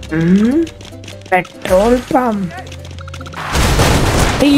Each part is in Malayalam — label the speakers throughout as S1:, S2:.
S1: ഉം, പെട്രോൾ പമ്പ് ഈ,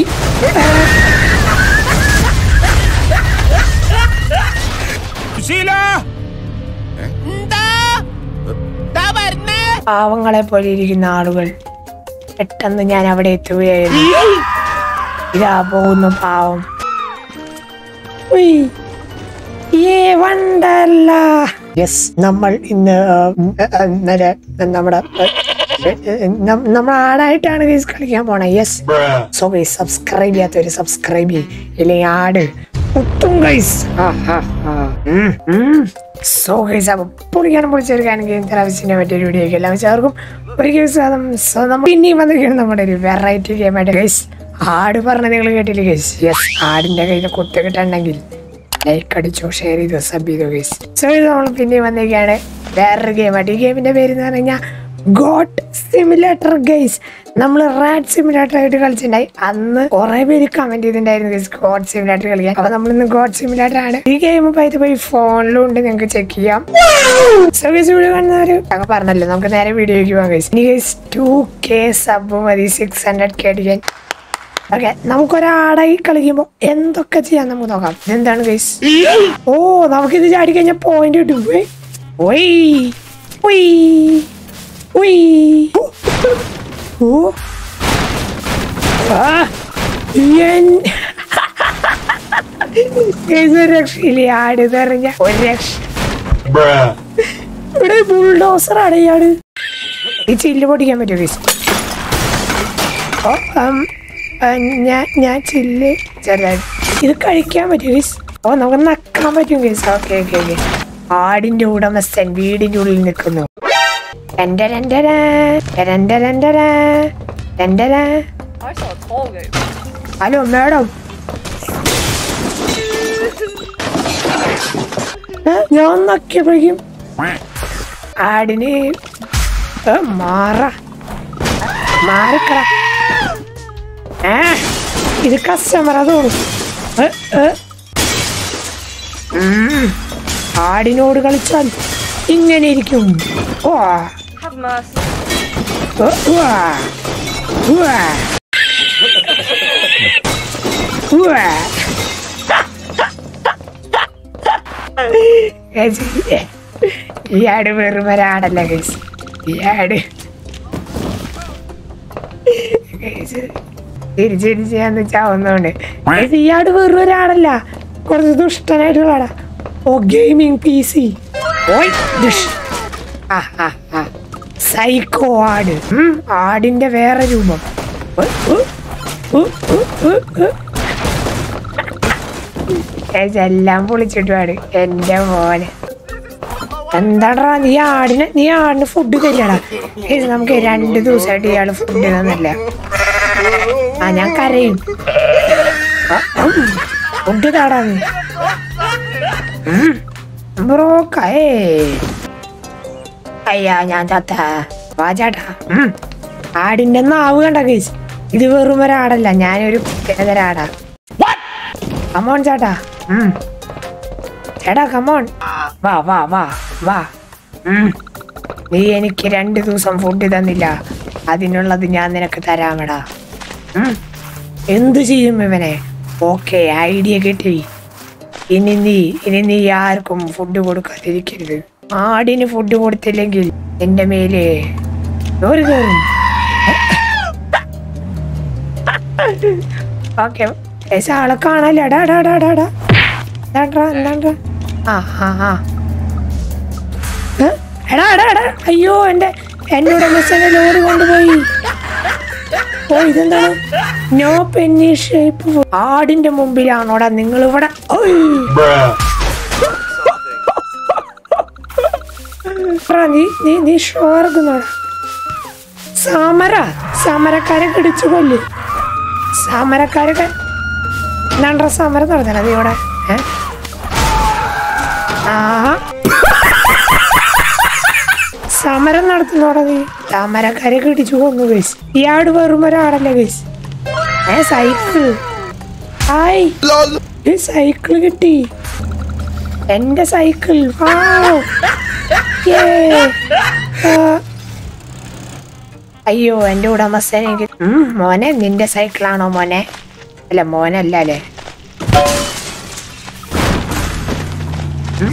S1: പാവങ്ങളെ പോലെ ഇരിക്കുന്ന ആളുകൾ പെട്ടെന്ന് ഞാൻ അവിടെ എത്തുകയായിരുന്നു ഇതാ പോകുന്നു പാവം ഉയ്. ഏ വണ്ടല്ല യെസ് നമ്മൾ ഇന്ന് ഇന്നലെ നമ്മുടെ നമ്മൾ ആടായിട്ടാണ് ഗൈസ് കളിക്കാൻ പോണേ യെസ് സോ ഗൈസ് സബ്സ്ക്രൈബ് ചെയ്യാത്തവര് സബ്സ്ക്രൈബ് ചെയ്യും ഇല്ലെങ്കിൽ ആട് ഒട്ടും ഗൈസ് സോ ഗൈസ് അപ്പൊ പൊളിക്കാനും പൊളിച്ചെടുക്കാനും ഗെയിം തെറാവിസിനെ പറ്റിയ വീഡിയോ എല്ലാം ചേർക്കും ഒരു കേസ് സോ നമ്മൾ പിന്നെയും വന്നിരിക്കണം നമ്മുടെ ഒരു വെറൈറ്റി ഗെയിമായിട്ട് ഗൈസ് ആട് പറഞ്ഞ നിങ്ങൾ കേട്ടില്ലേ ഗൈസ് യെസ് ആടിന്റെ കയ്യിൽ കുത്ത് കിട്ടണമെങ്കിൽ ലൈക്ക് അടിച്ചോ ഷെയർ ചെയ്തോ സബ് ചെയ്തോ ഗൈസ് സോ ഇത് നമ്മൾ പിന്നെയും വന്നിരിക്കുകയാണ് വേറൊരു ഗെയിമായിട്ട് ഈ ഗെയിമിന്റെ പേര് എന്ന് പറഞ്ഞു കഴിഞ്ഞാൽ ഗോട്ട് സിമുലേറ്റർ ഗൈസ് നമ്മൾ റാഡ് സിമുലേറ്റർ ആയിട്ട് കളിച്ചിട്ടുണ്ടായി അന്ന് കുറെ പേര് കമന്റ് ചെയ്തിട്ടുണ്ടായിരുന്നു ഗൈസ് ഗോഡ് സിമുലേറ്റർ കളിക്കാൻ അപ്പൊ നമ്മൾ ഇന്ന് ഗോഡ് സിമുലേറ്റർ ആണ് ഈ ഗെയിം പോയത് പോയി ഫോണിലും ഉണ്ട് നിങ്ങൾക്ക് ചെക്ക് ചെയ്യാം സർവീസ് വീഡിയോ കാണുന്നവര് ഞങ്ങൾ പറഞ്ഞല്ലോ നമുക്ക് നേരെ വീഡിയോയ്ക്ക് പോകാം ഗൈസ് ഇനി ഗൈസ് ടു കെ സബ് മതി സിക്സ് ഹൺഡ്രഡ് കെ അടിക്കാൻ ഓക്കെ നമുക്കൊരാടായി കളിക്കുമ്പോ എന്തൊക്കെ ചെയ്യാൻ നമുക്ക് നോക്കാം ഇതെന്താണ് ഗൈസ് ഓ നമുക്കിത് ചാടി കഴിഞ്ഞാൽ പോയിന്റ് കിട്ടും ഉയ്. ഉയ്. ഉയ്. ഉയ്. ഓ ആ. എൻ- Guys, ഒരു രക്ഷയില്ല ആട് തെറിഞ്ഞ ഒരു രക്ഷ ഇവിടെ ബുൾഡോസർ ആണ് ഇയാള് ഈ ചില്ല് പൊട്ടിക്കാൻ പറ്റുമോ ഗൈസ് ഓ ഉം, ആ, ഞാൻ ഞാൻ ചില്ല് ചെറുതായിട്ട് ഇത് കഴിക്കാൻ പറ്റും ഗൈസ് ഓ നമുക്ക് നക്കാൻ പറ്റും ഗൈസ് ഓക്കെ ഓക്കെ ഓക്കെ ആടിന്റെ ഉടമസ്ഥൻ വീടിന്റെ ഉള്ളിൽ നിൽക്കുന്നു എന്റെ രണ്ടര രണ്ട രണ്ടര രണ്ടര
S2: I saw a tall goat.
S1: Hello madam ഞാൻ നക്കിയപ്പോഴേക്കും ആടിന് ഏ, മാറ മാറിക്കട ഏ ഇത് കസ്റ്റമർ അതോളൂ ഏ, ഏ. ഉം. ആടിനോട് കളിച്ചാൽ ഇങ്ങനെ ഇരിക്കും ഓ
S2: Have mercy.
S1: ഓ, ഉവ്വ. ഉവ്വ. ഉവ്വ. ഗൈസ്, ഈ ആട് വെറും ഒരാടല്ല ഗൈസ് ഈ ആട് ഗൈസ്, തിരിച്ചിരിച്ച് ഞാൻ ചാവുന്നോണ്ട് ഗൈസ്, ഈ ആട് വെറും ഒരാടല്ല കുറച്ച് ദുഷ്ടനായിട്ടുള്ള ആടാ ഓ ഗെയിമിംഗ് പി സി ഓയ് ദുഷ് ആ ആ ആ സൈക്കോ ആട് ഉം, ആടിന്റെ വേറെ രൂപം ഉ, ഉ, ഉ, ഉ, ഉ, ഉ. ഗൈസ്, എല്ലാം പൊളിച്ചിട്ടു ആട് എന്റെ മോനെ എന്താടാ നീ ആടിന് നീ ആടിന് ഫുഡ് തരില്ലടാ ഗൈസ്, നമുക്ക് രണ്ട് ദിവസമായിട്ട് ഇയാള് ഫുഡ് തന്നില്ല ആ ഞാൻ കരയും ഫുഡ് താടാ നീ ബ്രോ കേ അയ്യാ ഞാൻ ചത്ത വാ ചേട്ടാ ഉം. ആടിന്റെ നാവ് കണ്ട കേസ് ഇത് വെറും ഒരാടല്ല ഞാനൊരു പ്രത്യേകതരാടാ കമോൺ ചേട്ടാ ഉം. ചേട്ടാ കമോൺ വാ വാ വാ വാ ഉം. നീ എനിക്ക് രണ്ട് ദിവസം ഫുഡ് തന്നില്ല അതിനുള്ളത് ഞാൻ നിനക്ക് തരാമടാ ഉം. എന്തു ചെയ്യും ഇവനെ ഓക്കെ ഐഡിയ കിട്ടി ഇനി നീ ഇനി നീ ആർക്കും ഫുഡ് കൊടുക്കാതിരിക്കരുത് ആടിന് ഫുഡ് കൊടുത്തില്ലെങ്കിൽ എന്റെ മേലെ ഒരു കയറും ഓക്കെ ആളെ കാണാല്ലേ ഡാ ഡാ ഡാ ഡാ ഡാ എന്താണ്ടാ എന്താണ്ടാ ആ ആ ആ ഏ? എടാ എടാ എടാ അയ്യോ എന്റെ എന്നോട് മിസ്സിനെ ലോഡ് കൊണ്ടുപോയി ഓ ഇതെന്താണ് നോ പെന്നി ഷേപ്പ് ആടിന്റെ മുമ്പിലാണോടാ നിങ്ങൾ ഇവിടെ നീ നീ നീ ഷോർക്കുന്നോടാ സമര സമരക്കാരെ കടിച്ചു കൊല്ലു സമരക്കാരൊക്കെ എന്താണ്ടാ സമരം നടത്തണ നീ ഇവിടെ ഏ? ആഹാ സമരം നടത്തുന്നോടാ നീ സമരക്കാരെ കടിച്ചു കൊന്നു ഗൈസ് ഇയാട് വെറും ഒരാടല്ലേ ഗൈസ് ഏ സൈക്കിൾ ഹായ് ഈ സൈക്കിൾ കിട്ടി എന്റെ സൈക്കിൾ വൗ. യേ. ആ. അയ്യോ എൻ്റെ ഉടമസ്ഥൻ എനിക്ക് ഉം, മോനെ നിന്റെ സൈക്കിളാണോ മോനെ അല്ല മോനല്ല അല്ലേ ഉം.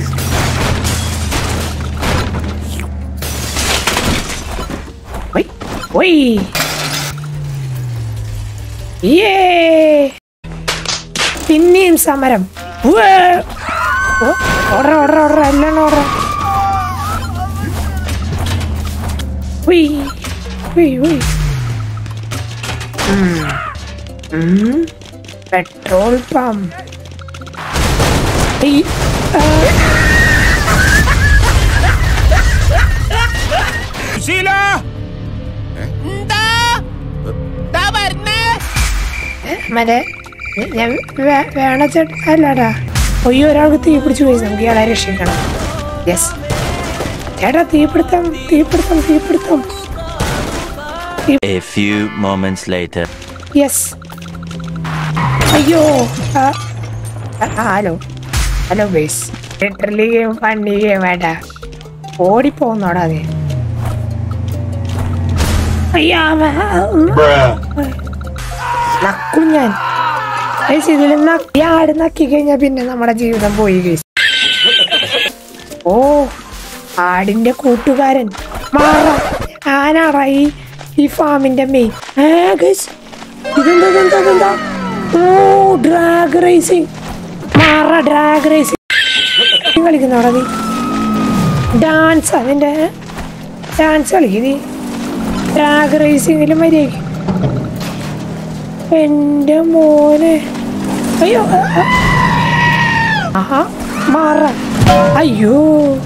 S1: ഒയ്, ഒയ്. യേ. പിന്നെയും സമരം ഉവ്വ്. ഓ, ഓടറ ഓടറ ഓടറ എല്ലാം ഓടറ ഉയ് ഉയ് ഉയ് ഉം. ഉം. പെട്രോൾ പമ്പ് ഈ, ആ,
S3: സുശീല
S1: മറ്റേ ഞ- ഞാൻ വേ- വേണ ചേട്ടാ അല്ലാടാ ഒയ്യോ ഒരാൾക്ക് തീ പിടിച്ചു പോയി നമുക്ക് ഇയാളെ രക്ഷിക്കണം യെസ് ചേട്ടാ തീപിടുത്തം തീപിടുത്തം തീപിടുത്തം
S4: A few moments later.
S1: Yes അയ്യോ ആ, ആ, hello hello base literally game funny game വേണ്ട ഓടിപ്പോന്നോടാ നീ അയ്യാ നക്കും ഞാൻ ഗൈസ് ഇതിൽ നക്കി ആട് നക്കി കഴിഞ്ഞാൽ പിന്നെ നമ്മുടെ ജീവിതം പോയി ഗൈസ് ഓ ആടിന്റെ കൂട്ടുകാരൻ മാറ ആനാടാ ഈ ഈ ഫാമിന്റെ മെയിൻ ഏ ഗൈസ് ഇതെന്താ ഇതെന്താ ഇതെന്താ ഓ ഡ്രാഗ് റേസിംഗ് മാറ ഡ്രാഗ് റേസിംഗ് കളിക്കുന്നോടാ നീ ഡാൻസ് അതിന്റെ ഡാൻസ് കളിക്കും നീ ഡ്രാഗ് റേസിംഗിൽ മര്യാദ എന്റെ മോനെ അയ്യോ ആ, ആ. ആഹാ മാറ അയ്യോ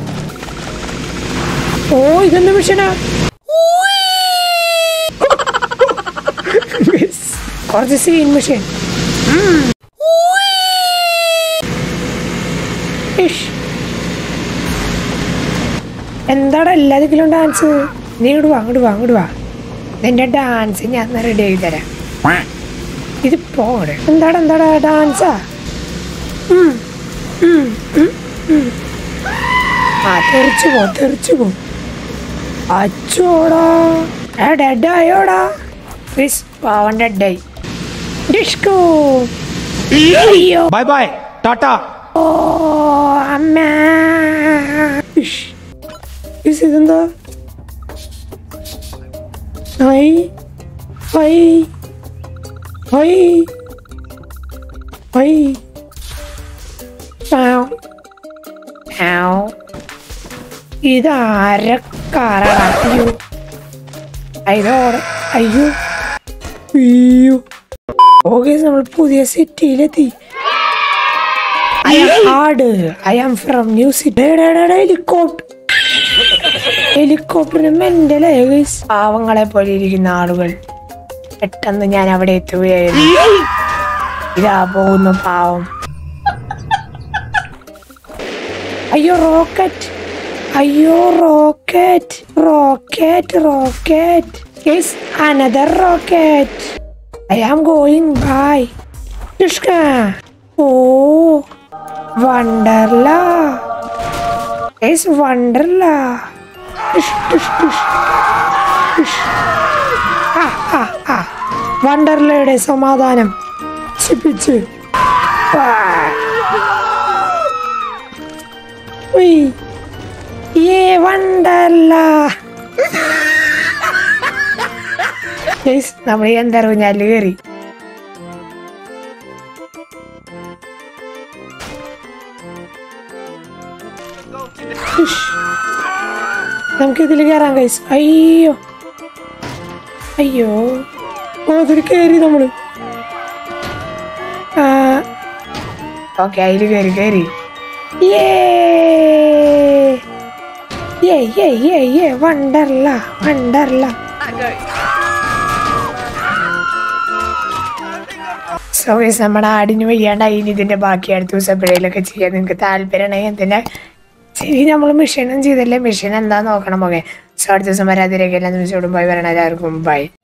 S1: ഓ ഇതെന്ത് മിഷനാ കുറച്ച് സീൻ മിഷൻ എന്താടാ എല്ലാത്തിലും ഡാൻസ് നീ ഇങ്ങോട്ട് വാ അങ്ങോട്ട് വാ അങ്ങോട്ട് വാ നിന്റെ ഡാൻസ് ഞാൻ റെഡി ആക്കി തരാം ഇത് പോടെ എന്താടാ എന്താടാ ഡാൻസാ ഉം, ഉം, ഉം, ഉം. ആ തെറിച്ചു പോ തെറിച്ചു പോ അച്ചോടാ ഏ ഡെഡായോടാ ഫിസ് പാവൻ ഡെഡായി ഡിഷ്കോ അയ്യോ
S3: ബൈ ബൈ ടാറ്റ
S1: ഓ അമ്മ ഇഷ്. ഇസ് ഇതെന്താ ഹൈ ഹൈ ഹൈ ഹൈ പാവ് പാവ് ഇതാരക്കാരടാ അയ്യോ അയ്യോടെ അയ്യോ അയ്യോ ഓക്കെ നമ്മൾ പുതിയ സിറ്റിയിലെത്തി I am hard. I am from New City. Helicopter ഹെലികോപ്റ്ററിന് മെന്റലേ പാവങ്ങളെ പോലെ ഇരിക്കുന്ന ആളുകൾ പെട്ടെന്ന് ഞാൻ അവിടെ എത്തുകയായിരുന്നു ഇതാ പോകുന്നു പാവം അയ്യോ റോക്കറ്റ് അയ്യോ rocket rocket rocket another rocket I am going by oh Wonderla ഏസ് വണ്ടർല വണ്ടർലയുടെ സമാധാനം ചിപ്പിച്ച് ഏ വണ്ടർല നമ്മൾ എന്തറിഞ്ഞാല് കയറി നമുക്ക് ഇതിൽ കയറാൻ കൈസ് അയ്യോ അയ്യോ ഓ അതിൽ കയറി നമ്മള് ഓക്കെ അതിൽ കയറി കയറി വണ്ടർല വണ്ടർല സോ ഗൈസ് നമ്മുടെ ആടിന് വയ്യാണ്ടായി ഇനി ഇതിന്റെ ബാക്കി അടുത്ത ദിവസം എപ്പോഴേലൊക്കെ ചെയ്യാൻ നിങ്ങൾക്ക് താല്പര്യമാണെങ്കിൽ എന്തിനാ ശരി നമ്മൾ മിഷനും ചെയ്തല്ലേ മിഷൻ എന്താ നോക്കണം ഓക്കെ സോ അടുത്ത ദിവസം വരാതിരിക്കില്ല എന്ന് വെച്ചോടും ബൈ വരണം എല്ലാവർക്കും ബൈ